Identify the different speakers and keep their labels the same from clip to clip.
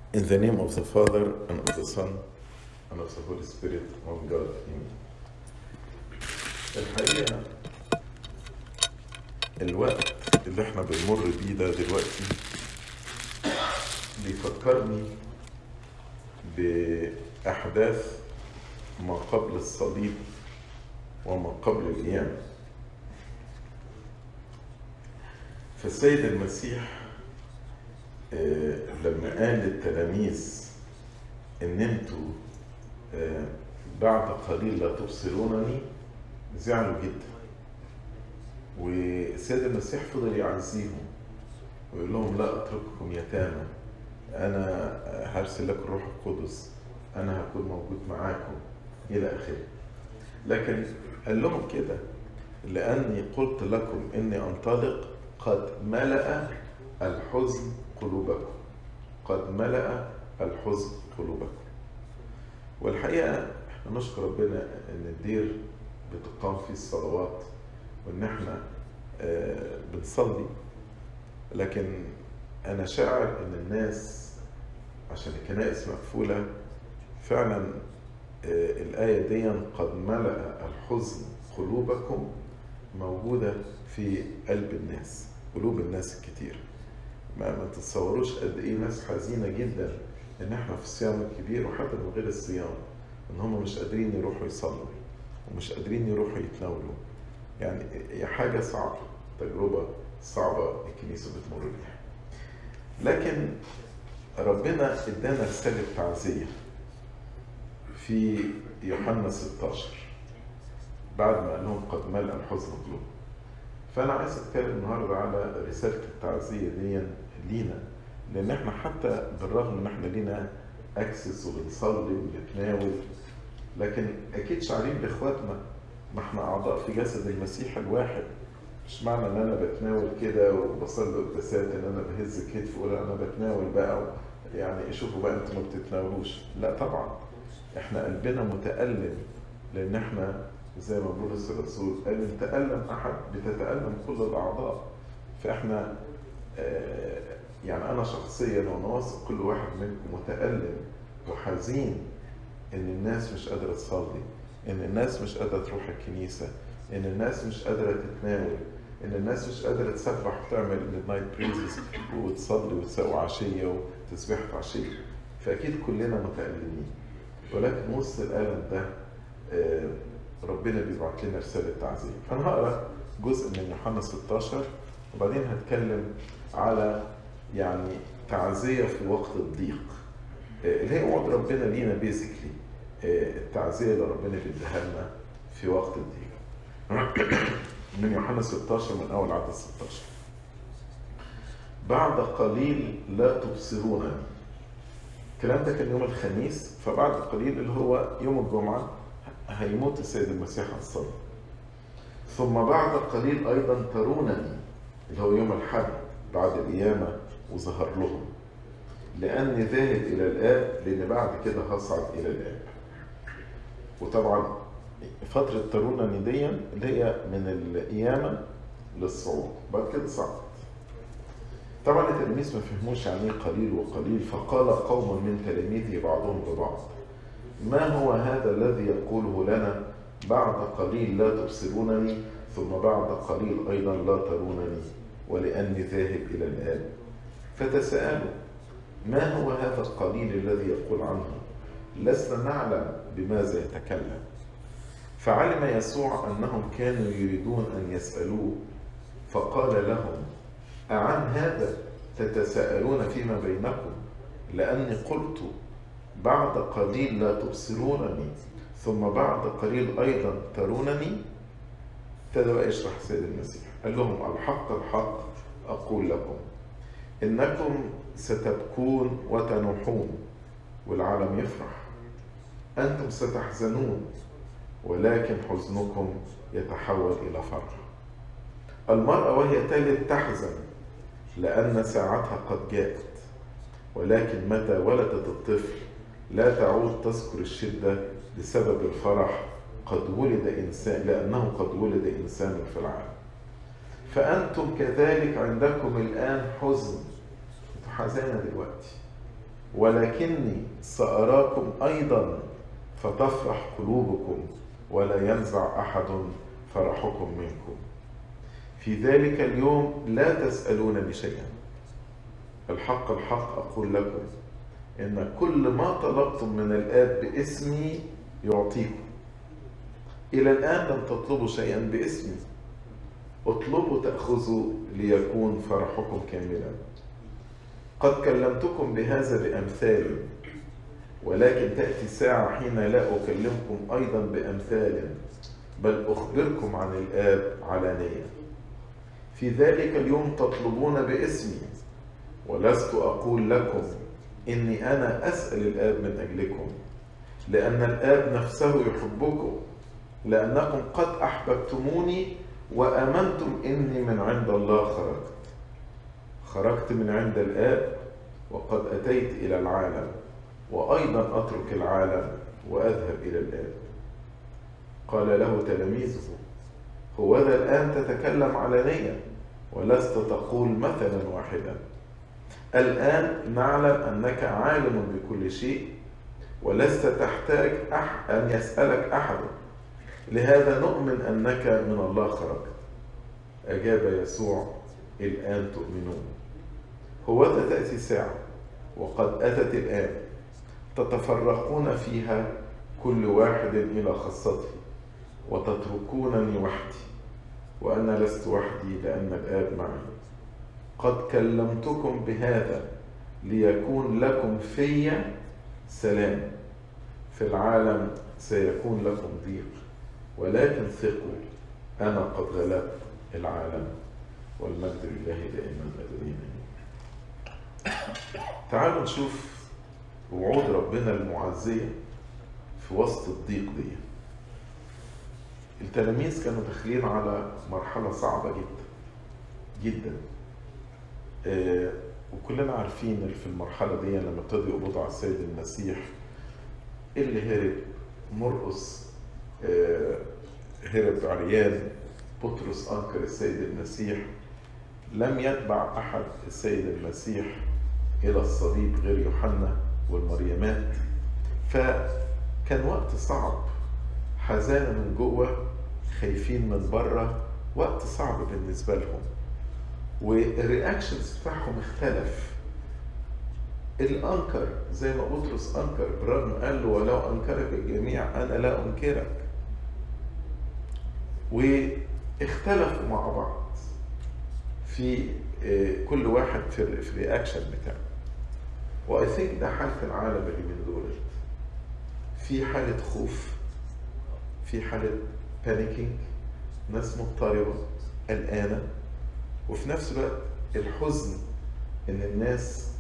Speaker 1: In the name of the Father, and of the Son, and of the Holy Spirit, one God. Amen. الحقيقة الوقت اللي احنا بنمر بيه ده دلوقتي بيفكرني بأحداث ما قبل الصليب وما قبل القيامة فالسيد المسيح آه، لما قال للتلاميذ ان انتوا آه، بعد قليل لا تبصرونني زعلوا جدا والسيد المسيح فضل يعزيهم ويقول لهم لا اترككم يتامى انا هرسل لكم الروح القدس انا هكون موجود معاكم الى اخره لكن قال لهم كده لاني قلت لكم اني انطلق قد ملأ الحزن قلوبكم قد ملأ الحزن قلوبكم والحقيقة احنا نشكر ربنا ان الدير بتقام فيه الصلوات وان احنا آه، بنصلي لكن انا شاعر ان الناس عشان الكنائس مقفولة فعلا آه، الآية دي قد ملأ الحزن قلوبكم موجودة في قلب الناس قلوب الناس الكتير ما ما تتصوروش قد ايه ناس حزينة جدا ان احنا في الصيام الكبير وحتى من غير الصيام ان هم مش قادرين يروحوا يصلوا ومش قادرين يروحوا يتناولوا يعني هي حاجة صعبة تجربة صعبة الكنيسة بتمر بيها لكن ربنا ادانا رسالة تعزية في يوحنا 16 بعد ما قال لهم قد ملأ الحزن قلوب فأنا عايز أتكلم النهاردة على رسالة التعزية دي لينا لأن احنا حتى بالرغم إن احنا لينا أكسس وبنصلي وبنتناول لكن أكيد شعرين بإخواتنا ما احنا أعضاء في جسد المسيح الواحد مش معنى إن أنا بتناول كده وبصلي قداسات إن أنا بهز كتف ولا أنا بتناول بقى يعني شوفوا بقى أنتوا ما بتتناولوش لا طبعا احنا قلبنا متألم لأن احنا زي ما بولس الرسول قال ان تألم أحد بتتألم كل الأعضاء فاحنا آه، يعني أنا شخصيا وأنا واثق كل واحد منكم متألم وحزين إن الناس مش قادرة تصلي إن الناس مش قادرة تروح الكنيسة إن الناس مش قادرة تتناول إن الناس مش قادرة تسبح وتعمل ميد نايت بريزز وتصلي وتسوي عشية وتسبيحة عشية فأكيد كلنا متألمين ولكن وسط الألم ده آه، ربنا بيبعت لنا رسالة تعزية فأنا هقرأ جزء من يوحنا 16 وبعدين هتكلم على يعني تعزية في وقت الضيق آه، اللي هي وعد ربنا لينا بيزيكلي التعزية اللي ربنا بيديها لنا في وقت الضيق من يوحنا 16 من أول عدد 16 بعد قليل لا تبصرونني الكلام ده كان يوم الخميس فبعد قليل اللي هو يوم الجمعة هيموت السيد المسيح على الصليب ثم بعد قليل أيضا ترونني اللي هو يوم الحد بعد القيامة وظهر لهم لأني ذاهب إلى الآب لأن بعد كده هصعد إلى الآب وطبعا فترة ترونني دي اللي هي من القيامة للصعود بعد كده صعد طبعا التلاميذ ما فهموش يعني ايه قليل وقليل فقال قوم من تلاميذه بعضهم لبعض ما هو هذا الذي يقوله لنا بعد قليل لا تبصرونني ثم بعد قليل أيضا لا ترونني ولأني ذاهب إلى الآب فتساءلوا ما هو هذا القليل الذي يقول عنه لسنا نعلم بماذا يتكلم فعلم يسوع أنهم كانوا يريدون أن يسألوه فقال لهم أعن هذا تتساءلون فيما بينكم لأني قلت بعد قليل لا تبصرونني ثم بعد قليل أيضا ترونني ابتدى بقى يشرح سيد المسيح قال لهم الحق الحق أقول لكم إنكم ستبكون وتنوحون والعالم يفرح أنتم ستحزنون ولكن حزنكم يتحول إلى فرح المرأة وهي تلد تحزن لأن ساعتها قد جاءت ولكن متى ولدت الطفل لا تعود تذكر الشدة بسبب الفرح قد ولد إنسان لأنه قد ولد إنسان في العالم فأنتم كذلك عندكم الآن حزن انتوا حزانة دلوقتي ولكني سأراكم أيضا فتفرح قلوبكم ولا ينزع أحد فرحكم منكم في ذلك اليوم لا تسألونني شيئا الحق الحق أقول لكم إن كل ما طلبتم من الآب باسمي يعطيكم إلى الآن لم تطلبوا شيئا باسمي اطلبوا تأخذوا ليكون فرحكم كاملا قد كلمتكم بهذا بأمثال ولكن تأتي ساعة حين لا أكلمكم أيضا بأمثال بل أخبركم عن الآب علانية في ذلك اليوم تطلبون باسمي ولست أقول لكم إني أنا أسأل الآب من أجلكم لأن الآب نفسه يحبكم لأنكم قد أحببتموني وآمنتم إني من عند الله خرجت خرجت من عند الآب وقد أتيت إلى العالم وأيضا أترك العالم وأذهب إلى الآب قال له تلاميذه هوذا الآن تتكلم علانية ولست تقول مثلا واحدا الآن نعلم أنك عالم بكل شيء ولست تحتاج أح أن يسألك أحد لهذا نؤمن أنك من الله خرجت أجاب يسوع الآن تؤمنون هوذا تأتي ساعة وقد أتت الآن تتفرقون فيها كل واحد إلى خاصته وتتركونني وحدي وأنا لست وحدي لأن الآب معي قد كلمتكم بهذا ليكون لكم في سلام في العالم سيكون لكم ضيق ولكن ثقوا أنا قد غلبت العالم والمجد لله دائما أبدين تعالوا نشوف وعود ربنا المعزية في وسط الضيق دي التلاميذ كانوا داخلين على مرحلة صعبة جدا جدا آه وكلنا عارفين في المرحلة دي لما ابتدوا يقبضوا على السيد المسيح اللي هرب مرقص آه هرب عريان بطرس أنكر السيد المسيح لم يتبع أحد السيد المسيح إلى الصليب غير يوحنا والمريمات فكان وقت صعب حزانة من جوه خايفين من بره وقت صعب بالنسبة لهم والرياكشنز بتاعهم اختلف الأنكر زي ما بطرس أنكر بالرغم قال له ولو أنكرك الجميع أنا لا أنكرك واختلفوا مع بعض في كل واحد في الرياكشن بتاعه واي ثينك ده حال في العالم اليومين دول في حالة خوف في حالة بانيكينج ناس مضطربة قلقانة وفي نفس الوقت الحزن ان الناس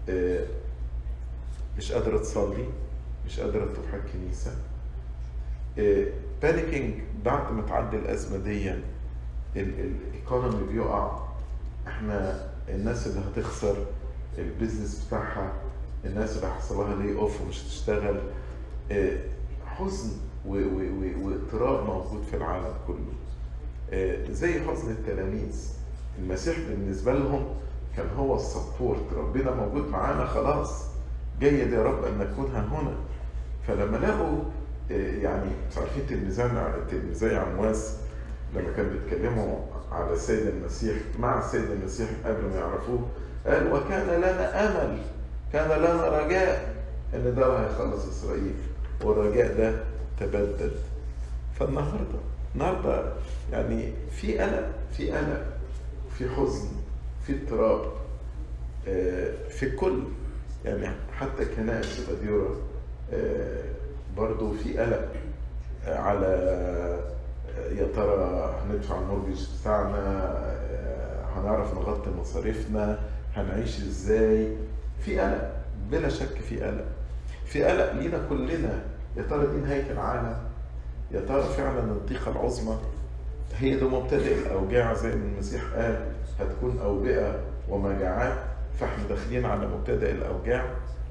Speaker 1: مش قادرة تصلي مش قادرة تروح الكنيسة بانيكينج بعد ما تعدي الأزمة دي الايكونومي بيقع احنا الناس اللي هتخسر البيزنس بتاعها الناس اللي حصل لها لي اوف ومش هتشتغل حزن واضطراب موجود في العالم كله زي حزن التلاميذ المسيح بالنسبة لهم كان هو السبورت ربنا موجود معانا خلاص جيد يا رب أن نكون ها هنا فلما لقوا يعني عارفين تلميذان تلميذي عمواس لما كانوا بيتكلموا على السيد المسيح مع السيد المسيح قبل ما يعرفوه قال وكان لنا امل كان لنا رجاء ان ده هيخلص اسرائيل والرجاء ده تبدد فالنهارده النهارده يعني في قلق في قلق في حزن في اضطراب في الكل يعني حتى كنائس الأديرة برضو في قلق على يا ترى هندفع المورجج بتاعنا هنعرف نغطي مصاريفنا هنعيش ازاي في قلق بلا شك في قلق في قلق لينا كلنا يا ترى دي نهايه العالم يا ترى فعلا الضيقه العظمى هي ده مبتدئ الاوجاع زي ما المسيح قال هتكون اوبئه ومجاعات فاحنا داخلين على مبتدئ الاوجاع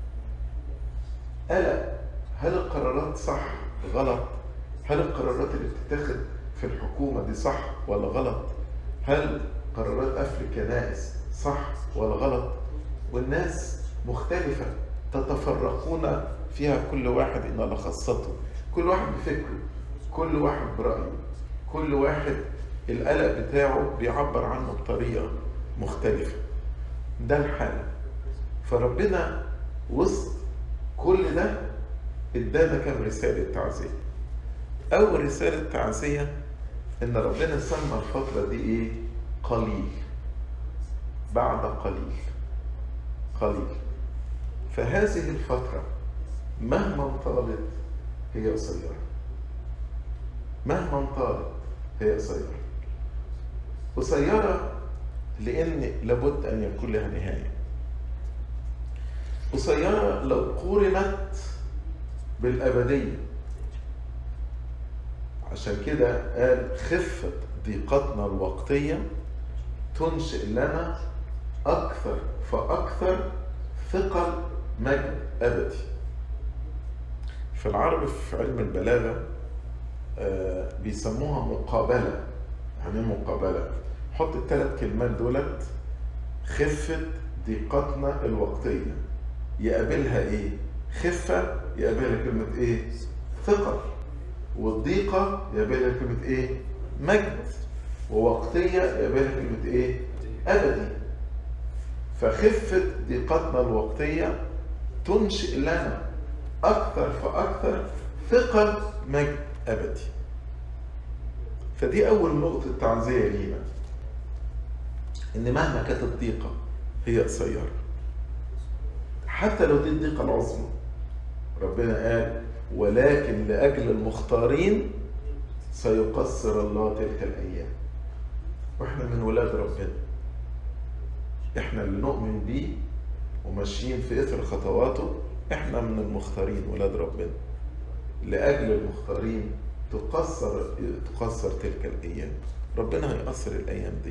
Speaker 1: قلق هل القرارات صح غلط هل القرارات اللي بتتاخد في الحكومة دي صح ولا غلط هل قرارات قفل الكنائس صح ولا غلط والناس مختلفة تتفرقون فيها كل واحد إلى خاصته كل واحد بفكره كل واحد برأيه كل واحد القلق بتاعه بيعبر عنه بطريقة مختلفة ده الحال فربنا وسط كل ده ادانا كام رسالة تعزية أول رسالة تعزية إن ربنا سمى الفترة دي إيه؟ قليل بعد قليل قليل فهذه الفترة مهما طالت هي قصيرة مهما طالت هي قصيرة قصيرة لأن لابد أن يكون لها نهاية قصيرة لو قورنت بالأبدية عشان كده قال خفة ضيقتنا الوقتية تنشئ لنا أكثر فأكثر ثقل مجد أبدي في العربي في علم البلاغة آه بيسموها مقابلة يعني مقابلة حط الثلاث كلمات دولت خفة ضيقتنا الوقتية يقابلها ايه؟ خفة يقابلها كلمة ايه؟ ثقل والضيقة يقابلها كلمة ايه؟ مجد ووقتية يقابلها كلمة ايه؟ أبدي فخفة ضيقتنا الوقتية تنشئ لنا أكثر فأكثر ثقل مجد أبدي فدي أول نقطة تعزية لينا إن مهما كانت الضيقة هي قصيرة حتى لو دي الضيقة العظمى ربنا قال ولكن لأجل المختارين سيقصر الله تلك الأيام وإحنا من ولاد ربنا إحنا اللي نؤمن بيه وماشيين في إثر خطواته إحنا من المختارين ولاد ربنا لأجل المختارين تقصر تقصر تلك الأيام ربنا هيقصر الأيام دي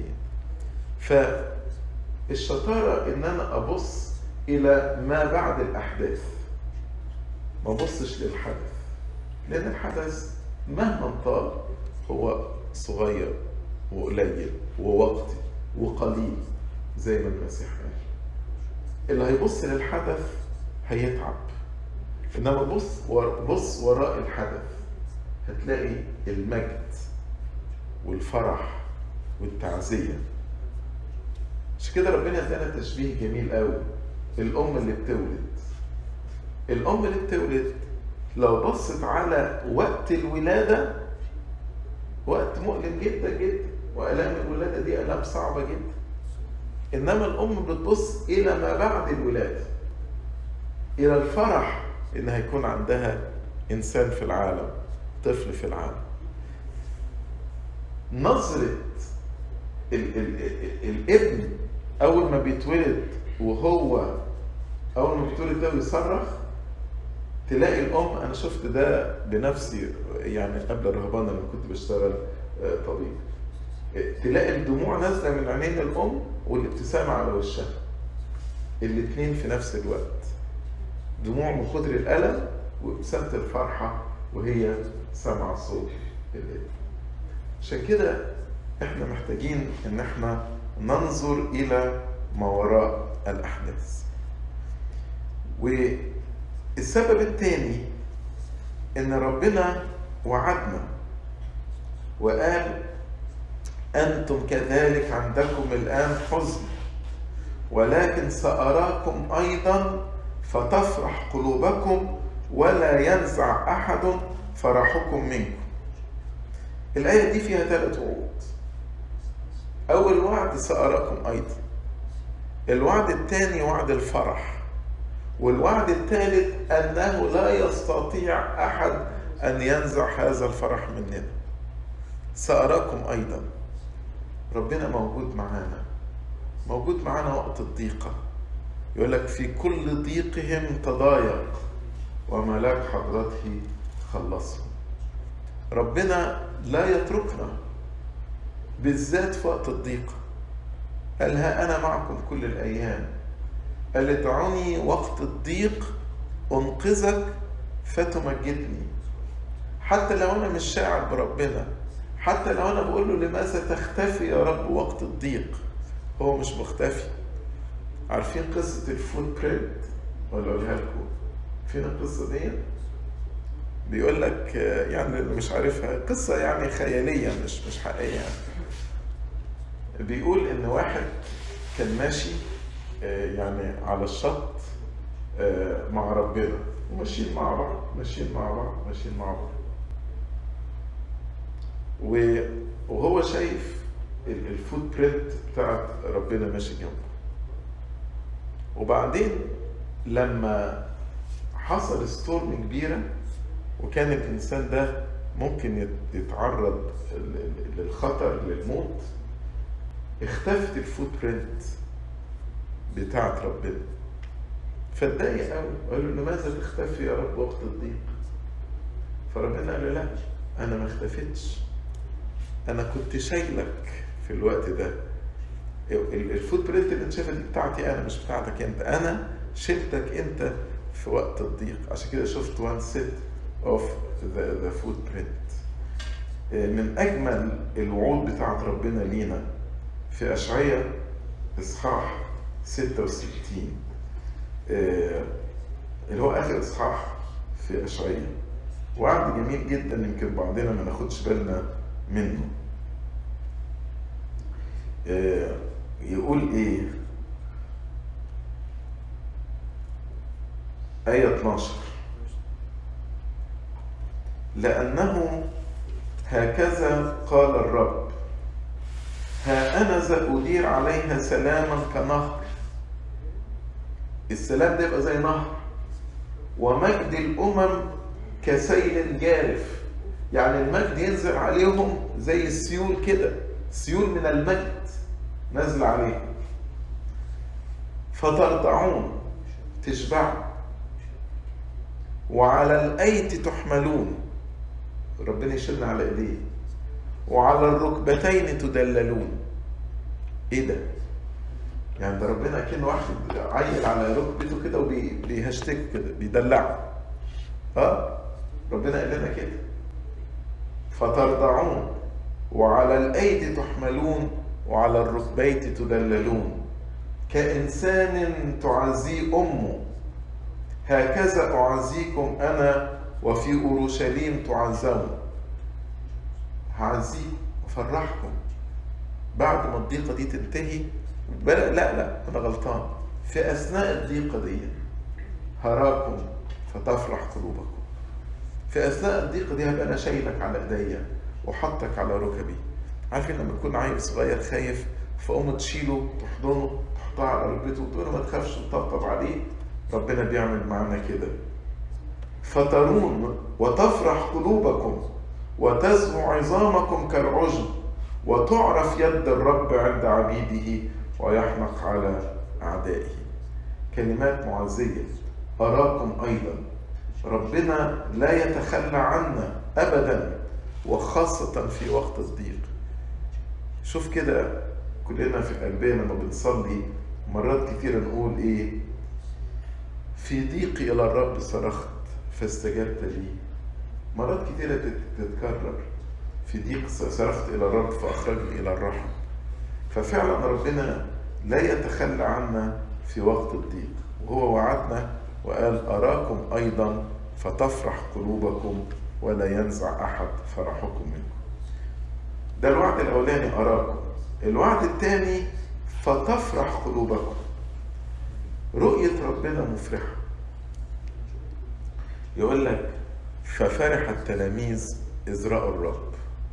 Speaker 1: فالشطارة إن أنا أبص إلى ما بعد الأحداث ما أبصش للحدث لأن الحدث مهما طال هو صغير وقليل ووقتي وقليل زي ما المسيح قال اللي هيبص للحدث هيتعب انما بص بص وراء الحدث هتلاقي المجد والفرح والتعزيه عشان كده ربنا ادانا تشبيه جميل قوي الام اللي بتولد الام اللي بتولد لو بصت على وقت الولاده وقت مؤلم جدا جدا والام الولاده دي الام صعبه جدا انما الام بتبص الى ما بعد الولاده الى الفرح ان هيكون عندها انسان في العالم طفل في العالم نظرة ال ال ال الابن اول ما بيتولد وهو اول ما بيتولد ده ويصرخ تلاقي الام انا شفت ده بنفسي يعني قبل الرهبانه لما كنت بشتغل طبيب تلاقي الدموع نازله من عينين الام والابتسامه على وشها الاثنين في نفس الوقت دموع من كتر الالم وابتسامه الفرحه وهي سامعه صوت الابن عشان كده احنا محتاجين ان احنا ننظر الى ما وراء الاحداث والسبب الثاني ان ربنا وعدنا وقال انتم كذلك عندكم الان حزن ولكن ساراكم ايضا فتفرح قلوبكم ولا ينزع احد فرحكم منكم الايه دي فيها ثلاث وعود اول وعد ساراكم ايضا الوعد الثاني وعد الفرح والوعد الثالث انه لا يستطيع احد ان ينزع هذا الفرح مننا ساراكم ايضا ربنا موجود معانا موجود معانا وقت الضيقه يقول لك في كل ضيقهم تضايق وملاك حضرته خلصهم ربنا لا يتركنا بالذات في وقت الضيقة قال ها أنا معكم كل الأيام قال ادعوني وقت الضيق أنقذك فتمجدني حتى لو أنا مش شاعر بربنا حتى لو أنا بقول له لماذا تختفي يا رب وقت الضيق هو مش مختفي عارفين قصة الفول بريد ولا اقولها لكم فين القصه دي بيقول لك يعني اللي مش عارفها قصه يعني خياليه مش مش حقيقيه يعني. بيقول ان واحد كان ماشي يعني على الشط مع ربنا وماشيين مع بعض ماشيين مع بعض ماشيين مع بعض وهو شايف الفوت برنت بتاعت ربنا ماشي جنبه وبعدين لما حصل ستورم كبيرة وكان الإنسان ده ممكن يتعرض للخطر للموت اختفت الفوت برنت بتاعت ربنا فاتضايق قوي وقال له لماذا تختفي يا رب وقت الضيق فربنا قال له لا انا ما اختفتش انا كنت شايلك في الوقت ده الفوت برنت اللي انت شايفها دي بتاعتي انا مش بتاعتك انت انا شلتك انت في وقت الضيق عشان كده شفت وان سيت اوف ذا فوت برنت من اجمل الوعود بتاعت ربنا لينا في اشعياء اصحاح 66 اللي هو اخر اصحاح في اشعياء وعد جميل جدا يمكن بعضنا ما ناخدش بالنا منه يقول ايه آية 12 لأنه هكذا قال الرب ها أنا ذا أدير عليها سلاما كنهر السلام ده يبقى زي نهر ومجد الأمم كسيل جارف يعني المجد ينزل عليهم زي السيول كده سيول من المجد نازل عليهم فترضعون تشبعوا وعلى الأيت تحملون ربنا يشيلنا على ايديه وعلى الركبتين تدللون ايه ده يعني ده ربنا كان واحد عيل على ركبته كده وبيهشتك كده بيدلعه اه ربنا قال لنا كده فترضعون وعلى الايدي تحملون وعلى الركبين تدللون كانسان تعزيه امه هكذا اعزيكم انا وفي اورشليم تعزون هعزيكم وافرحكم بعد ما الضيقه دي تنتهي لا لا انا غلطان في اثناء الضيقه دي هراكم فتفرح قلوبكم في اثناء الضيقه دي هبقى انا شايلك على ايديا وحطك على ركبي عارفين لما يكون عيل صغير خايف فقوم تشيله تحضنه تحطها على ركبته وتقول له ما تخافش تطبطب عليه ربنا بيعمل معانا كده فترون وتفرح قلوبكم وتزهو عظامكم كالعجب وتعرف يد الرب عند عبيده ويحنق على أعدائه كلمات معزية أراكم أيضا ربنا لا يتخلى عنا أبدا وخاصة في وقت الضيق شوف كده كلنا في قلبنا لما بنصلي مرات كتيرة نقول إيه في ضيقي إلى الرب صرخت فاستجبت لي مرات كتيرة تتكرر في ضيق صرخت إلى الرب فأخرجني إلى الرحم ففعلا ربنا لا يتخلى عنا في وقت الضيق وهو وعدنا وقال أراكم أيضا فتفرح قلوبكم ولا ينزع أحد فرحكم منكم ده الوعد الأولاني أراكم الوعد الثاني فتفرح قلوبكم رؤية ربنا مفرحة يقول لك ففرح التلاميذ إذ رأوا الرب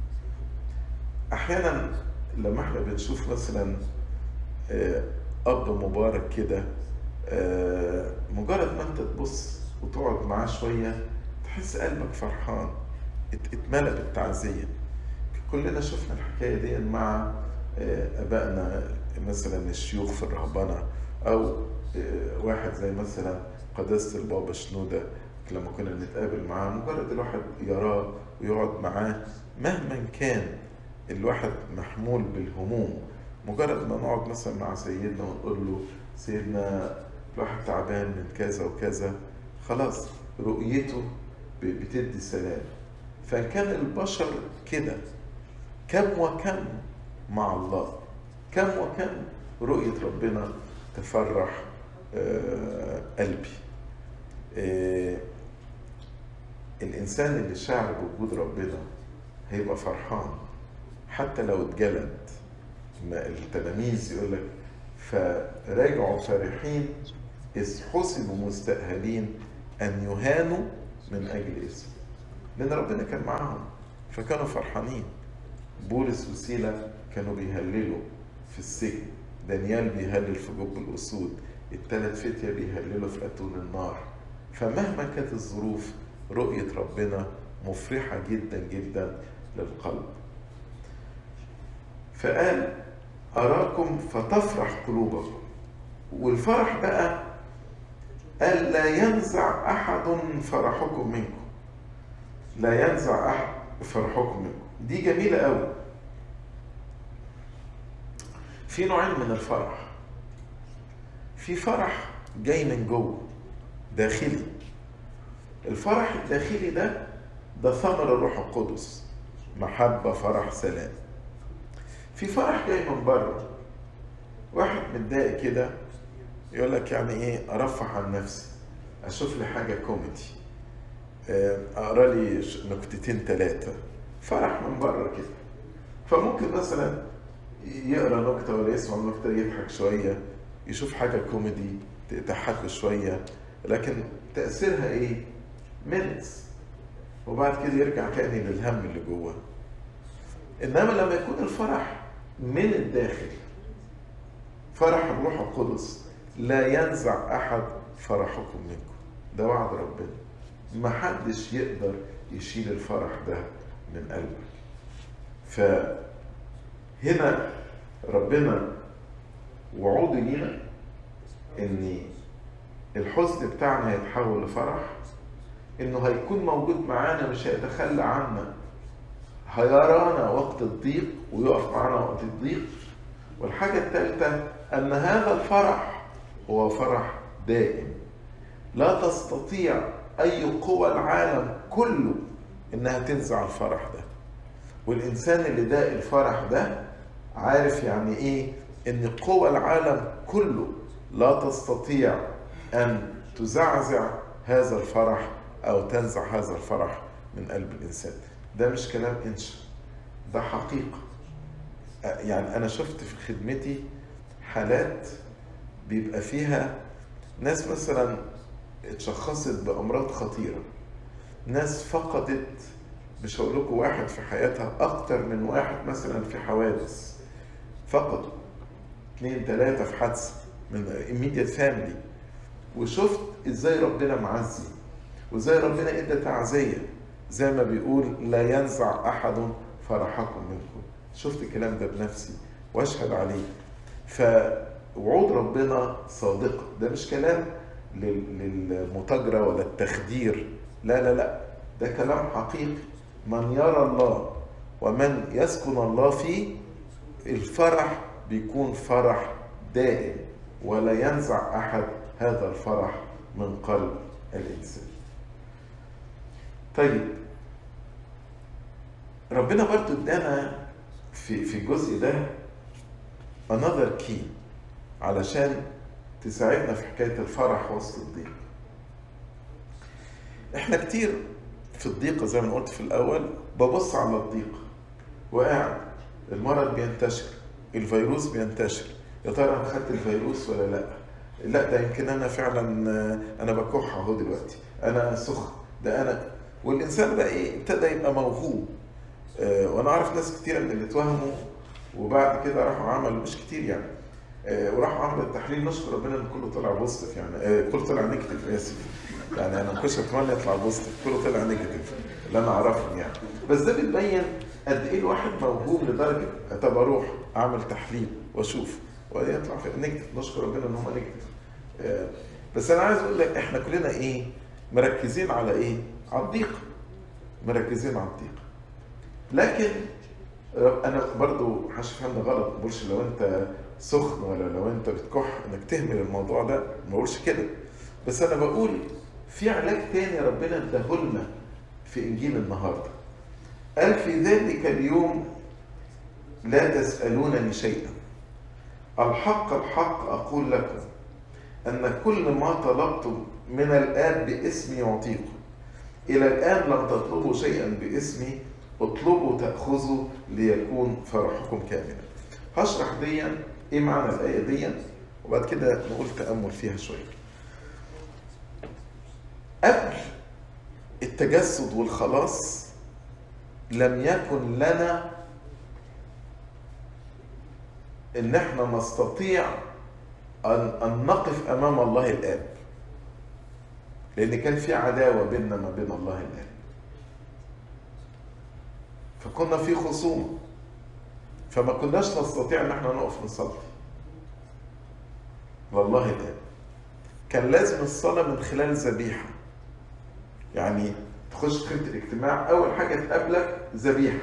Speaker 1: أحيانا لما احنا بنشوف مثلا أب مبارك كده مجرد ما أنت تبص وتقعد معاه شوية تحس قلبك فرحان اتملى بالتعزية كلنا شفنا الحكاية دي مع أبائنا مثلا الشيوخ في الرهبنة أو واحد زي مثلا قداسة البابا شنودة لما كنا نتقابل معاه مجرد الواحد يراه ويقعد معاه مهما كان الواحد محمول بالهموم مجرد ما نقعد مثلا مع سيدنا ونقول له سيدنا الواحد تعبان من كذا وكذا خلاص رؤيته بتدي سلام فإن كان البشر كده كم وكم مع الله كم وكم رؤية ربنا تفرح قلبي آه، الإنسان اللي شعر بوجود ربنا هيبقى فرحان حتى لو اتجلد ما التلاميذ يقول لك فرجعوا فرحين إذ حسبوا مستأهلين أن يهانوا من أجل اسمه لأن ربنا كان معاهم فكانوا فرحانين بولس وسيلة كانوا بيهللوا في السجن دانيال بيهلل في جب الأسود التلات فتية بيهللوا في أتون النار فمهما كانت الظروف رؤية ربنا مفرحة جدا جدا للقلب فقال أراكم فتفرح قلوبكم والفرح بقى قال لا ينزع أحد فرحكم منكم لا ينزع أحد فرحكم منكم دي جميلة قوي في نوعين من الفرح في فرح جاي من جوه داخلي الفرح الداخلي ده ده ثمر الروح القدس محبة فرح سلام في فرح جاي من بره واحد متضايق كده يقول لك يعني ايه ارفع عن نفسي اشوف لي حاجه كوميدي اقرا لي نكتتين ثلاثه فرح من بره كده فممكن مثلا يقرا نكته ولا يسمع نكته يضحك شويه يشوف حاجه كوميدي تضحكه شويه لكن تاثيرها ايه مينتس وبعد كده يرجع تاني للهم اللي جوه انما لما يكون الفرح من الداخل فرح الروح القدس لا ينزع احد فرحكم منكم ده وعد ربنا ما حدش يقدر يشيل الفرح ده من قلبك فهنا ربنا وعوده لينا ان الحزن بتاعنا هيتحول لفرح انه هيكون موجود معانا مش هيتخلى عنا هيرانا وقت الضيق ويقف معانا وقت الضيق والحاجة الثالثة أن هذا الفرح هو فرح دائم لا تستطيع أي قوى العالم كله إنها تنزع الفرح ده والإنسان اللي داق الفرح ده عارف يعني إيه إن قوى العالم كله لا تستطيع أن تزعزع هذا الفرح أو تنزع هذا الفرح من قلب الإنسان ده مش كلام إنشا ده حقيقة يعني أنا شفت في خدمتي حالات بيبقى فيها ناس مثلا اتشخصت بأمراض خطيرة ناس فقدت مش هقول لكم واحد في حياتها أكتر من واحد مثلا في حوادث فقدوا اثنين ثلاثة في حادثة من immediate family وشفت ازاي ربنا معزي وازاي ربنا ادى تعزية زي ما بيقول لا ينزع أحد فرحكم منكم شفت الكلام ده بنفسي واشهد عليه فوعود ربنا صادقة ده مش كلام للمتاجرة ولا التخدير لا لا لا ده كلام حقيقي من يرى الله ومن يسكن الله فيه الفرح بيكون فرح دائم ولا ينزع أحد هذا الفرح من قلب الإنسان طيب ربنا برضو ادانا في في الجزء ده another key علشان تساعدنا في حكاية الفرح وسط الضيق احنا كتير في الضيقة زي ما قلت في الأول ببص على الضيق وقاعد المرض بينتشر الفيروس بينتشر يا ترى انا خدت الفيروس ولا لا لا ده يمكن انا فعلا انا بكح اهو دلوقتي انا سخن ده انا والانسان بقى ايه ابتدى يبقى موهوم آه وانا اعرف ناس كتير من اللي اتوهموا وبعد كده راحوا عملوا مش كتير يعني آه وراحوا عملوا التحليل نشكر ربنا ان كله طلع بوزيتيف يعني آه كله طلع نيجاتيف اسف يعني انا ما كنتش اتمنى يطلع بوزيتيف كله طلع نيجاتيف اللي انا اعرفهم يعني بس ده بتبين قد ايه الواحد موهوم لدرجه طب اروح اعمل تحليل واشوف ويطلع في نيجاتيف نشكر ربنا ان هم نيجاتيف آه بس انا عايز اقول لك احنا كلنا ايه مركزين على ايه على الضيق مركزين على الضيق لكن انا برضو مش فهمني غلط ما بقولش لو انت سخن ولا لو انت بتكح انك تهمل الموضوع ده ما بقولش كده بس انا بقول في علاج تاني ربنا اداهولنا في انجيل النهارده قال في ذلك اليوم لا تسالونني شيئا الحق الحق اقول لكم ان كل ما طلبتم من الآب باسمي يعطيكم إلى الآن لم تطلبوا شيئا باسمي اطلبوا تأخذوا ليكون فرحكم كاملا هشرح ديا ايه معنى الآية ديا وبعد كده نقول تأمل فيها شوية قبل التجسد والخلاص لم يكن لنا ان احنا نستطيع ان ان نقف امام الله الاب لان كان في عداوه بيننا ما بين الله الاب فكنا في خصومه فما كناش نستطيع ان احنا نقف نصلي لله الاب كان لازم الصلاه من خلال ذبيحه يعني تخش خيمه الاجتماع اول حاجه تقابلك ذبيحه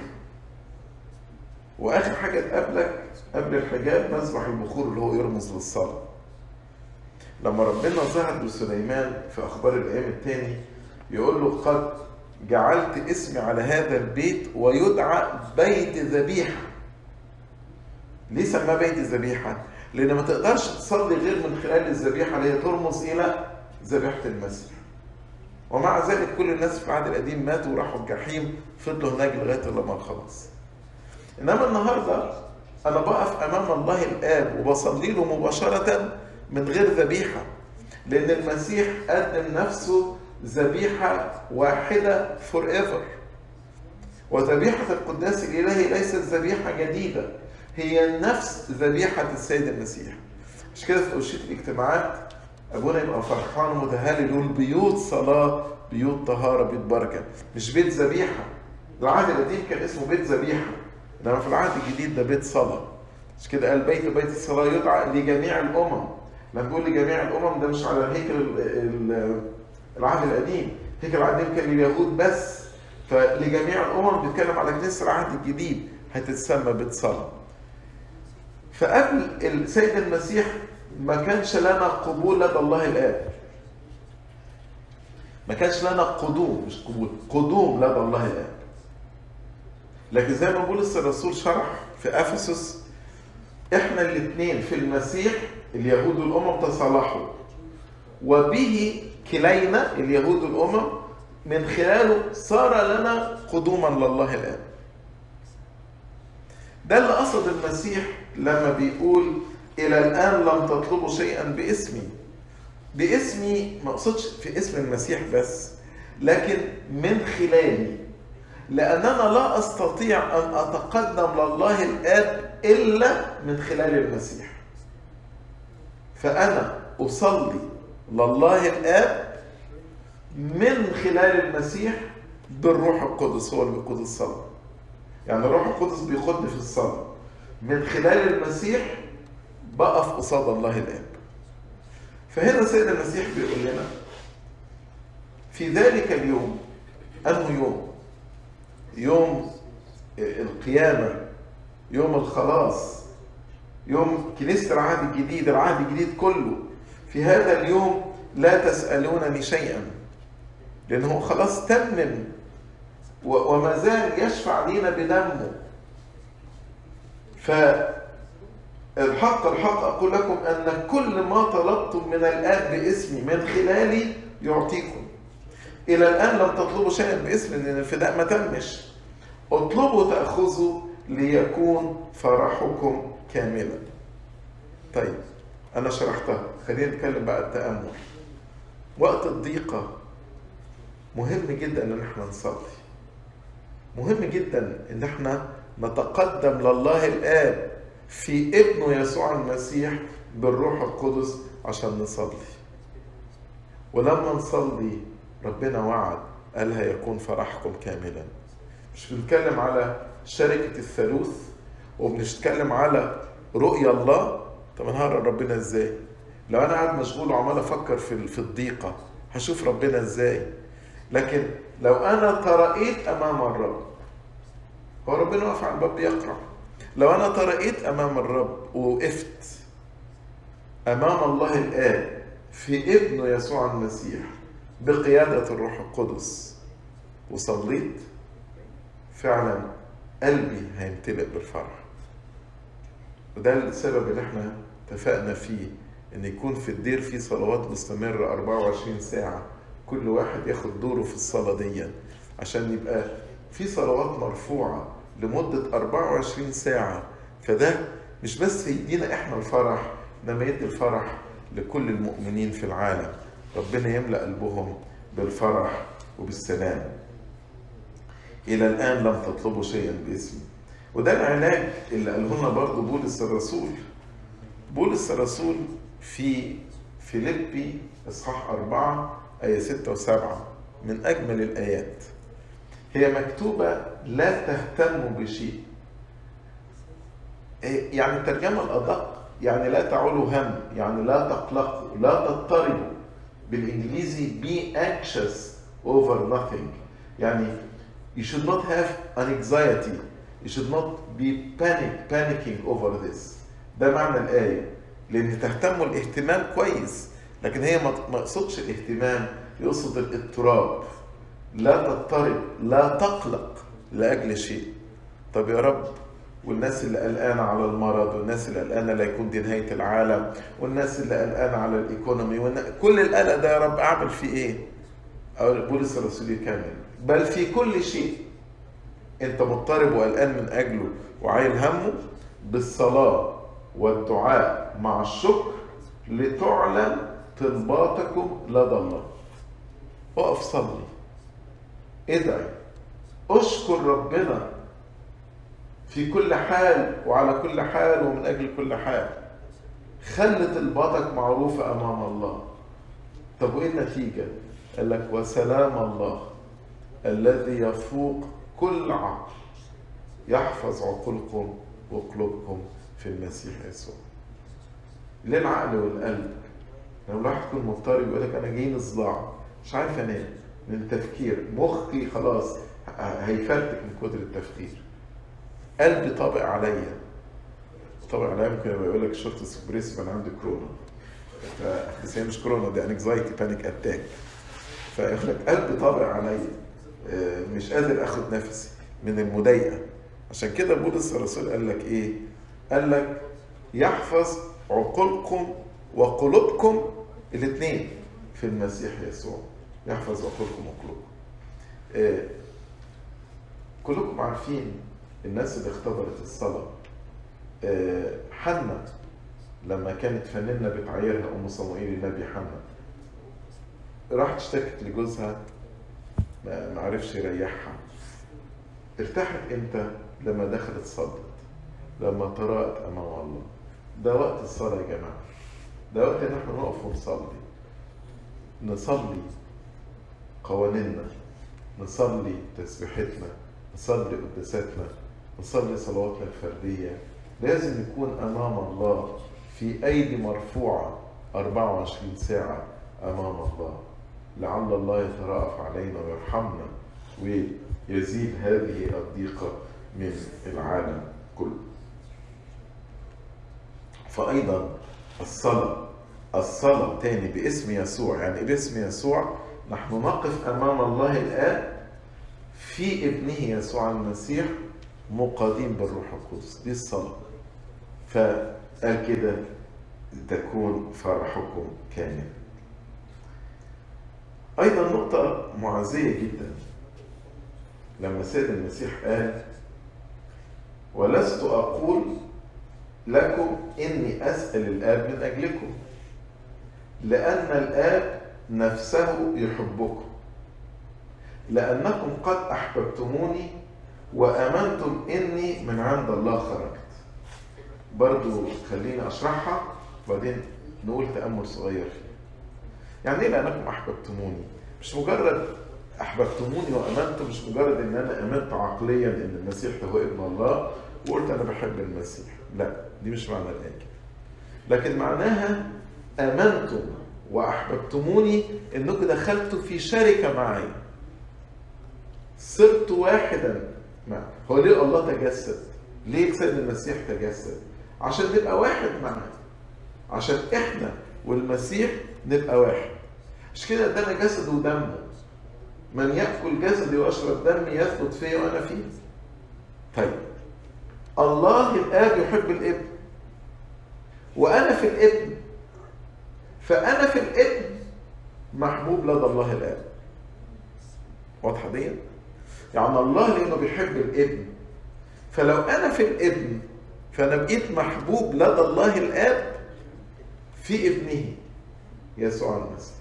Speaker 1: واخر حاجه تقابلك قبل الحجاب مذبح البخور اللي هو يرمز للصلاه لما ربنا ظهر لسليمان في اخبار الايام الثاني يقول له قد جعلت اسمي على هذا البيت ويدعى بيت ذبيحه ليه سماه بيت ذبيحه لان ما تقدرش تصلي غير من خلال الذبيحه اللي هي ترمز الى ذبيحه المسيح ومع ذلك كل الناس في العهد القديم ماتوا وراحوا الجحيم فضلوا هناك لغايه لما خلص انما النهارده انا بقف امام الله الاب وبصلي له مباشره من غير ذبيحه لان المسيح قدم نفسه ذبيحه واحده فور ايفر وذبيحه القداس الالهي ليست ذبيحه جديده هي نفس ذبيحه السيد المسيح مش كده في أوشية الاجتماعات ابونا يبقى فرحان ومتهالل يقول بيوت صلاه بيوت طهاره بيوت بركه مش بيت ذبيحه العهد القديم كان اسمه بيت ذبيحه انما في العهد الجديد ده بيت صلاه مش كده قال بيت بيت الصلاه يدعى لجميع الامم لما بيقول لجميع الامم ده مش على الهيكل العهد القديم هيكل العهد القديم كان لليهود بس فلجميع الامم بيتكلم على كنيسه العهد الجديد هتتسمى بيت صلاه فقبل السيد المسيح ما كانش لنا قبول لدى الله الاب ما كانش لنا قدوم مش قبول قدوم لدى الله الاب لكن زي ما بولس الرسول شرح في افسس احنا الاثنين في المسيح اليهود والامم تصالحوا وبه كلينا اليهود والامم من خلاله صار لنا قدوما لله الاب ده اللي قصد المسيح لما بيقول الى الان لم تطلبوا شيئا باسمي باسمي ما اقصدش في اسم المسيح بس لكن من خلالي لاننا لا استطيع ان اتقدم لله الاب الا من خلال المسيح فانا اصلي لله الاب من خلال المسيح بالروح القدس هو اللي بيقود الصلاه يعني الروح القدس بيقودني في الصلاه من خلال المسيح بقف قصاد الله الاب فهنا سيد المسيح بيقول لنا في ذلك اليوم انه يوم يوم القيامه يوم الخلاص يوم كنيسه العهد الجديد العهد الجديد كله في هذا اليوم لا تسالونني شيئا لانه خلاص تمم وما زال يشفع لينا بدمه ف الحق الحق أقول لكم أن كل ما طلبتم من الآب باسمي من خلالي يعطيكم إلى الآن لم تطلبوا شيئا باسمي لأن الفداء ما تمش اطلبوا تأخذوا ليكون فرحكم كاملا طيب أنا شرحتها خلينا نتكلم بقى التأمل وقت الضيقة مهم جدا إن احنا نصلي مهم جدا إن احنا نتقدم لله الآب في ابنه يسوع المسيح بالروح القدس عشان نصلي ولما نصلي ربنا وعد قال هيكون فرحكم كاملا مش بنتكلم على شركة الثالوث وبنتكلم على رؤية الله طب انا هقرا ربنا ازاي لو انا قاعد مشغول وعمال افكر في في الضيقة هشوف ربنا ازاي لكن لو انا ترأيت امام الرب هو ربنا واقف على الباب بيقرأ لو انا ترأيت امام الرب ووقفت امام الله الاب في ابنه يسوع المسيح بقيادة الروح القدس وصليت فعلا قلبي هيمتلئ بالفرح وده السبب اللي احنا اتفقنا فيه ان يكون في الدير في صلوات مستمرة 24 ساعة كل واحد ياخد دوره في الصلاة دي عشان يبقى في صلوات مرفوعة لمدة 24 ساعة فده مش بس يدينا احنا الفرح انما يدي الفرح لكل المؤمنين في العالم ربنا يملأ قلبهم بالفرح وبالسلام إلى الآن لم تطلبوا شيئا باسمي وده العلاج اللي قاله لنا برضه بولس الرسول بولس الرسول في فيليبي إصحاح أربعة آية ستة وسبعة من أجمل الآيات هي مكتوبة لا تهتموا بشيء يعني الترجمة الأدق يعني لا تعولوا هم يعني لا تقلقوا لا تضطربوا بالإنجليزي be anxious over nothing يعني you should not have an anxiety you should not be panic panicking over this ده معنى الآية لأن تهتموا الاهتمام كويس لكن هي ما يقصدش الاهتمام يقصد الاضطراب لا تضطرب لا تقلق لأجل شيء طب يا رب والناس اللي قلقانة على المرض والناس اللي قلقانة لا يكون دي نهاية العالم والناس اللي قلقانة على الإيكونومي والن... كل القلق ده يا رب أعمل فيه إيه؟ أو بولس الرسول يكمل بل في كل شيء أنت مضطرب وقلقان من أجله وعايل همه بالصلاة والدعاء مع الشكر لتعلن طلباتكم لدى الله اقف صلي ادعي اشكر ربنا في كل حال وعلى كل حال ومن اجل كل حال خلي طلباتك معروفة امام الله طب وايه النتيجة قال لك وسلام الله الذي يفوق كل عقل يحفظ عقولكم وقلوبكم في المسيح يسوع ليه العقل والقلب لو الواحد يكون مضطرب يقول لك انا جايني صداع مش عارف انام من التفكير مخي خلاص هيفرتك من كتر التفكير قلبي طابق عليا طابق عليا ممكن يبقى يقول لك شرط سبريس انا عندي كورونا ف... بس هي مش كورونا دي انكزايتي بانيك اتاك فيقول لك قلبي طابق عليا مش قادر اخد نفسي من المضايقه عشان كده بولس الرسول قال لك ايه؟ قال لك يحفظ عقولكم وقلوبكم الاثنين في المسيح يسوع يحفظ عقولكم وقلوبكم آه كلكم عارفين الناس اللي اختبرت الصلاة آه حنة لما كانت فنانة بتعايرها أم صموئيل النبي حنة راحت اشتكت لجوزها ما عرفش يريحها ارتاحت امتى لما دخلت صلت لما طرقت امام الله ده وقت الصلاه يا جماعه ده وقت ان احنا نقف ونصلي نصلي قوانيننا نصلي تسبيحتنا نصلي قداساتنا نصلي صلواتنا الفرديه لازم نكون امام الله في ايدي مرفوعه 24 ساعه امام الله لعل الله يترأف علينا ويرحمنا ويزيل هذه الضيقة من العالم كله فأيضا الصلاة الصلاة تاني باسم يسوع يعني باسم يسوع نحن نقف أمام الله الآن في ابنه يسوع المسيح مقادين بالروح القدس دي الصلاة فقال كده تكون فرحكم كامل أيضا نقطة معزية جدا لما سيد المسيح قال ولست أقول لكم إني أسأل الآب من أجلكم لأن الآب نفسه يحبكم لأنكم قد أحببتموني وآمنتم إني من عند الله خرجت برضو خليني أشرحها وبعدين نقول تأمل صغير فيه يعني ايه لانكم احببتموني مش مجرد احببتموني وامنت مش مجرد ان انا امنت عقليا ان المسيح هو ابن الله وقلت انا بحب المسيح لا دي مش معنى الايه لكن معناها امنتم واحببتموني انكم دخلتوا في شركه معي صرت واحدا مع هو ليه الله تجسد ليه سيد المسيح تجسد عشان نبقى واحد معاه عشان احنا والمسيح نبقى واحد مش كده ادانا جسد ودم من ياكل جسدي ويشرب دمي يثبت فيا وانا فيه طيب الله الاب يحب الابن وانا في الابن فأنا في الابن محبوب لدى الله الآب واضحة دي؟ يعني الله لأنه بيحب الابن فلو أنا في الابن فأنا بقيت محبوب لدى الله الآب في ابنه يسوع المسيح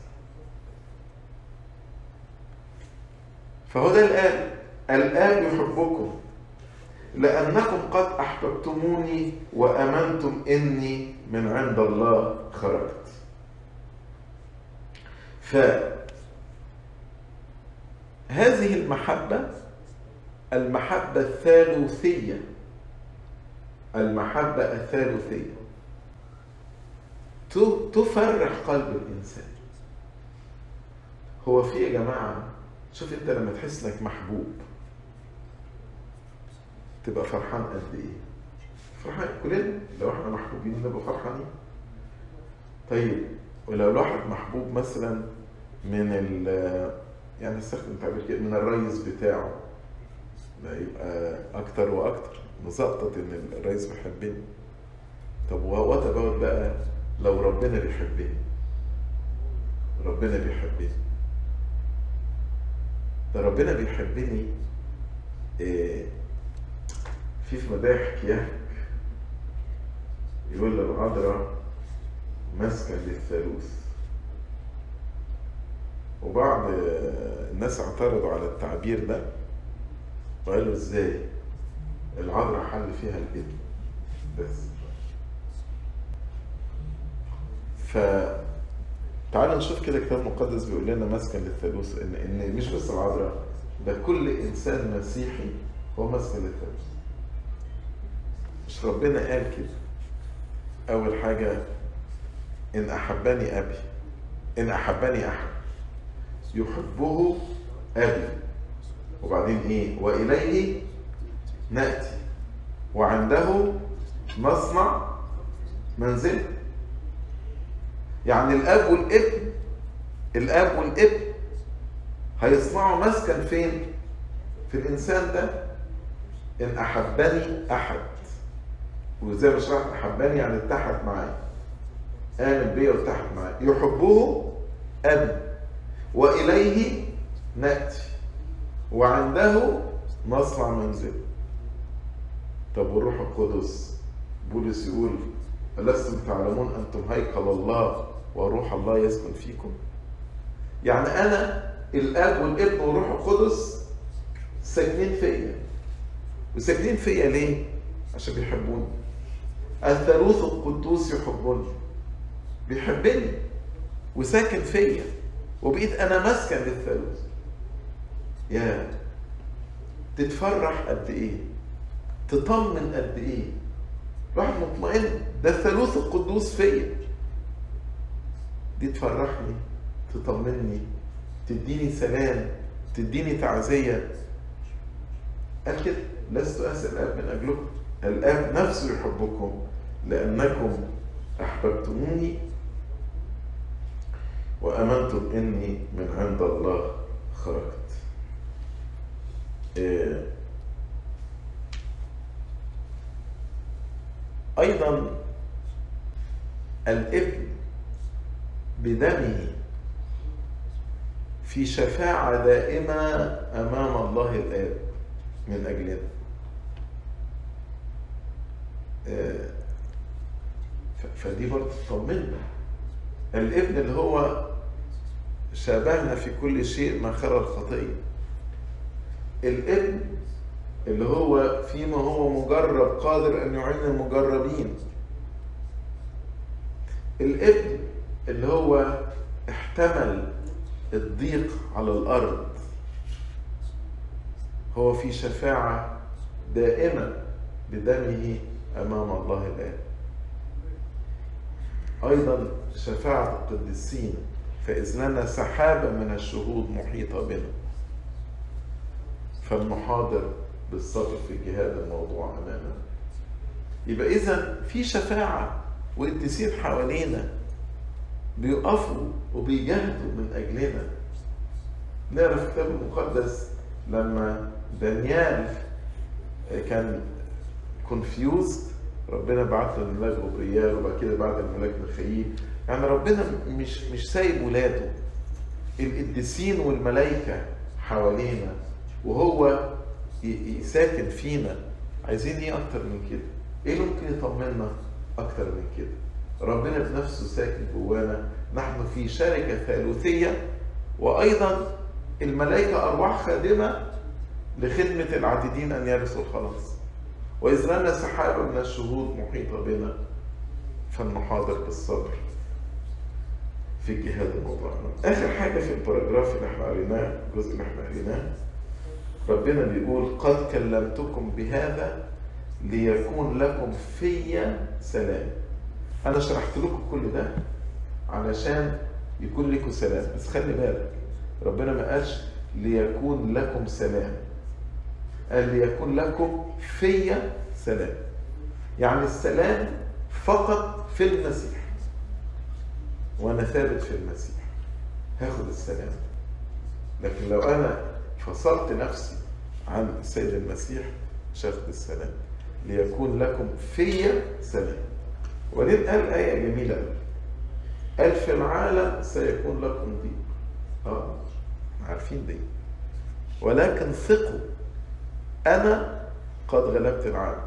Speaker 1: فهو ده الآب الآب يحبكم لأنكم قد أحببتموني وأمنتم إني من عند الله خرجت فهذه المحبة المحبة الثالوثية المحبة الثالوثية تفرح قلب الإنسان هو في يا جماعة شوف أنت لما تحس إنك محبوب تبقى فرحان قد إيه؟ فرحان كلنا لو احنا محبوبين نبقى فرحانين طيب ولو الواحد محبوب مثلا من ال يعني استخدم تعبير كده من الريس بتاعه ده يبقى اكتر واكتر مزقطط ان الريس بيحبني طب وات اباوت بقى لو ربنا بيحبني ربنا بيحبني ده ربنا بيحبني إيه في في مدايح كياك يقول للعذراء مسكن للثالوث وبعض الناس اعترضوا على التعبير ده وقالوا ازاي العذراء حل فيها الابن بس ف تعالوا نشوف كده كتاب مقدس بيقول لنا مسكن للثالوث ان ان مش بس العذراء ده كل انسان مسيحي هو مسكن للثالوث مش ربنا قال كده اول حاجه ان احبني ابي ان احبني احد يحبه ابي وبعدين ايه واليه ناتي وعنده نصنع منزل يعني الاب والابن الاب والابن هيصنعوا مسكن فين في الانسان ده ان احبني احد وزي ما شرحت احبني يعني اتحد معايا امن بيا واتحد معايا يحبه ابي واليه ناتي وعنده نصنع منزل طب والروح القدس بولس يقول ألستم تعلمون أنتم هيكل الله وروح الله يسكن فيكم يعني أنا الآب والابن والروح القدس ساكنين فيا وساكنين فيا ليه؟ عشان بيحبوني الثالوث القدوس يحبني بيحبني وساكن فيا وبقيت أنا مسكن للثالوث يا تتفرح قد إيه؟ تطمن قد إيه؟ الواحد مطمئن ده الثالوث القدوس فيا دي تفرحني تطمني تديني سلام تديني تعزية قال كده لست أسأل الآب من أجلكم الآب نفسه يحبكم لأنكم أحببتموني وأمنتم إني من عند الله خرجت إيه أيضا الابن بدمه في شفاعة دائمة أمام الله الآب من أجلنا فدي برضه تطمنا الابن اللي هو شابهنا في كل شيء ما خلا الخطية الابن اللي هو فيما هو مجرب قادر ان يعين المجربين الابن اللي هو احتمل الضيق على الارض هو في شفاعه دائمه بدمه امام الله الاب ايضا شفاعه القديسين فاذ لنا سحابه من الشهود محيطه بنا فالمحاضر بالصبر في الجهاد الموضوع امامنا يبقى اذا في شفاعه وقديسين حوالينا بيقفوا وبيجاهدوا من اجلنا نقرا في الكتاب المقدس لما دانيال كان كونفيوزد ربنا بعت له الملاك غبريال وبعد كده بعت الملاك ميخائيل يعني ربنا مش مش سايب ولاده القديسين والملائكة حوالينا وهو ساكن فينا عايزين ايه اكتر من كده ايه ممكن يطمنا اكتر من كده ربنا بنفسه ساكن جوانا نحن في شركة ثالوثية وأيضا الملائكة أرواح خادمة لخدمة العاتدين أن يرثوا الخلاص وإذ لنا سحابة من الشهود محيطة بنا فلنحاضر بالصبر في الجهاد الموضوع آخر حاجة في الباراجراف اللي احنا قريناه الجزء اللي احنا قريناه ربنا بيقول قد كلمتكم بهذا ليكون لكم في سلام أنا شرحت لكم كل ده علشان يكون لكم سلام بس خلي بالك ربنا ما قالش ليكون لكم سلام قال ليكون لكم في سلام يعني السلام فقط في المسيح وانا ثابت في المسيح هاخد السلام لكن لو انا فصلت نفسي عن السيد المسيح مش هاخد السلام ليكون لكم في سلام وبعدين قال آية جميلة قوي قال في العالم سيكون لكم ضيق اه عارفين دي ولكن ثقوا انا قد غلبت العالم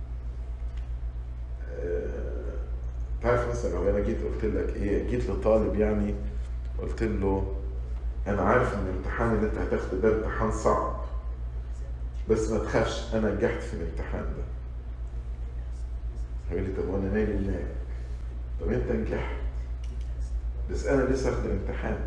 Speaker 1: آه، تعرف مثلا لو انا جيت قلت لك ايه جيت لطالب يعني قلت له انا عارف ان الامتحان اللي انت هتاخده ده امتحان صعب بس ما تخافش انا نجحت في الامتحان ده هيقول لي طب وانا مالي هناك طب انت نجحت بس انا لسه اخد الامتحان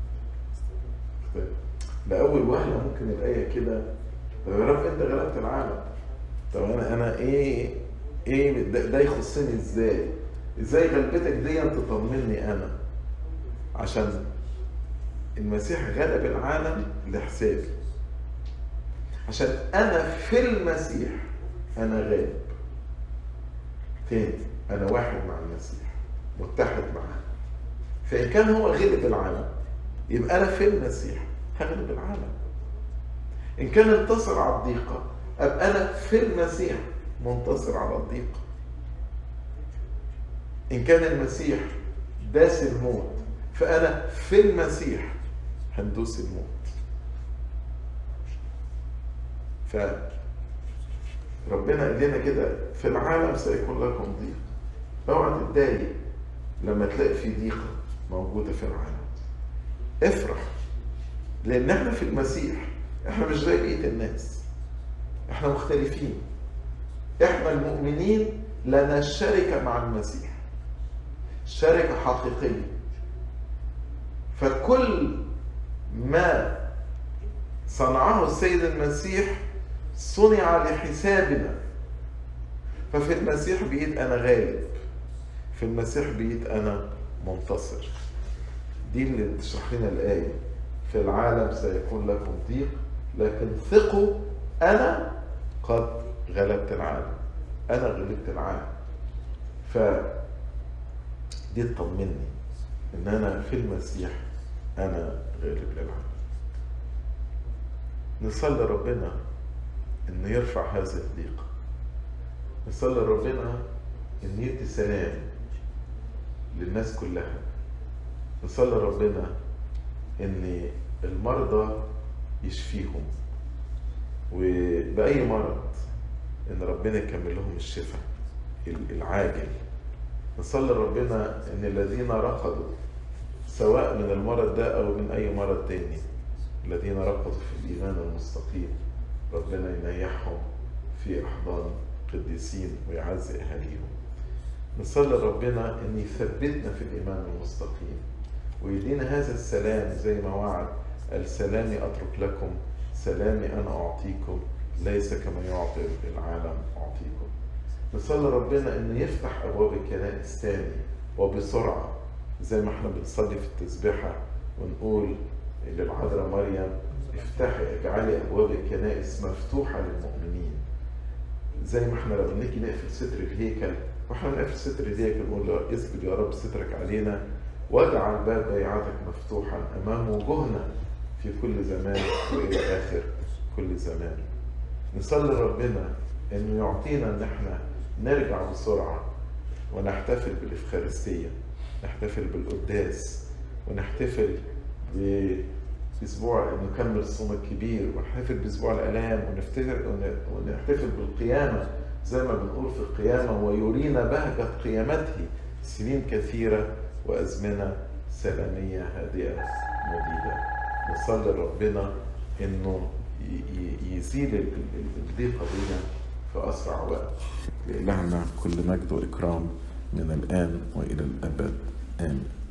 Speaker 1: لأول وهلة ممكن الآية كده طب يا رب أنت غلبت العالم طب أنا أنا إيه إيه ده, ده يخصني إزاي؟ إزاي غلبتك دي تطمني أنا؟ عشان المسيح غلب العالم لحسابي عشان أنا في المسيح أنا غالب تاني أنا واحد مع المسيح متحد معاه فإن كان هو غلب العالم يبقى أنا في المسيح هغلب العالم إن كان انتصر على الضيقة أبقى أنا في المسيح منتصر على الضيقة إن كان المسيح داس الموت فأنا في المسيح هندوس الموت ف ربنا قال لنا كده في العالم سيكون لكم ضيق اوعى تتضايق لما تلاقي في ضيقه موجوده في العالم افرح لان احنا في المسيح احنا مش زي بقيه الناس احنا مختلفين احنا المؤمنين لنا شركه مع المسيح شركه حقيقيه فكل ما صنعه السيد المسيح صنع لحسابنا ففي المسيح بقيت انا غالب في المسيح بقيت انا منتصر دي اللي تشرح لنا الايه في العالم سيكون لكم ضيق لكن ثقوا انا قد غلبت العالم انا غلبت العالم ف دي تطمني ان انا في المسيح انا غالب للعالم نصلي ربنا انه يرفع هذا الضيق نصلي ربنا ان يدي سلام للناس كلها نصلي ربنا ان المرضى يشفيهم وبأي مرض ان ربنا يكمل لهم الشفاء العاجل نصلي ربنا ان الذين رقدوا سواء من المرض ده او من اي مرض تاني الذين رقدوا في الايمان المستقيم ربنا ينيحهم في احضان قديسين ويعزي اهاليهم نصلي ربنا ان يثبتنا في الايمان المستقيم ويدينا هذا السلام زي ما وعد السلام اترك لكم سلامي انا اعطيكم ليس كما يعطي العالم اعطيكم نصلي ربنا انه يفتح ابواب الكنائس تاني وبسرعه زي ما احنا بنصلي في التسبيحه ونقول للعذراء مريم افتحي اجعلي ابواب الكنائس مفتوحه للمؤمنين زي ما احنا لما نيجي نقفل ستر الهيكل واحنا بنقفل ستر الهيكل نقول له اسجد يا رب سترك علينا واجعل باب بيعتك مفتوحا امام وجوهنا في كل زمان والى اخر كل زمان نصلي ربنا انه يعطينا ان احنا نرجع بسرعه ونحتفل بالافخارستيه نحتفل بالقداس ونحتفل بأسبوع نكمل الصوم الكبير ونحتفل بأسبوع الآلام ونفتكر ونحتفل بالقيامة زي ما بنقول في القيامة ويرينا بهجة قيامته سنين كثيرة وأزمنة سلامية هادئة مديدة نصلي ربنا إنه يزيل الضيقة دي في أسرع وقت لإلهنا كل مجد وإكرام من الآن وإلى الأبد آمين